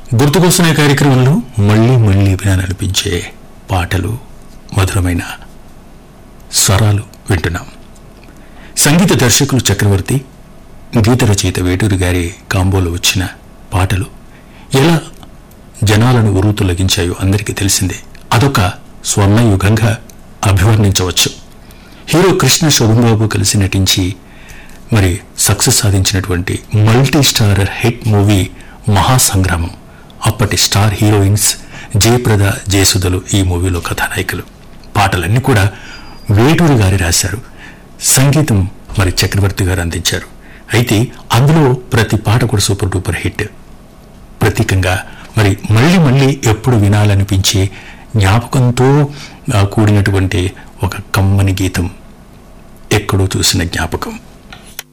గుర్తుకొస్తున్న కార్యక్రమంలో మళ్ళీ మళ్ళీ వినాలనిపించే పాటలు మధురమైన స్వరాలు వింటున్నాం సంగీత దర్శకులు చక్రవర్తి గీత రచయిత వేటూరి గారి కాంబోలో వచ్చిన పాటలు ఎలా జనాలను ఉరుతులగించాయో అందరికీ తెలిసిందే అదొక స్వర్ణయుగంగా అభివర్ణించవచ్చు హీరో కృష్ణ శోభన్బాబు కలిసి నటించి మరి సక్సెస్ సాధించినటువంటి multi star hit movie Mahasangramam అప్పటి స్టార్ హీరోయిన్స్ జయప్రద జయసుధలు ఈ మూవీలో కథానాయకులు పాటలన్నీ కూడా వేటూరు గారి రాశారు సంగీతం మరి చక్రవర్తి గారు అందించారు అయితే అందులో ప్రతి పాట కూడా సూపర్ డూపర్ హిట్ ప్రతీకంగా మరి మళ్ళీ మళ్ళీ ఎప్పుడు వినాలనిపించే జ్ఞాపకంతో ఆ, కూడినటువంటి ఒక కమ్మని గీతం ఎక్కడో చూసిన జ్ఞాపకం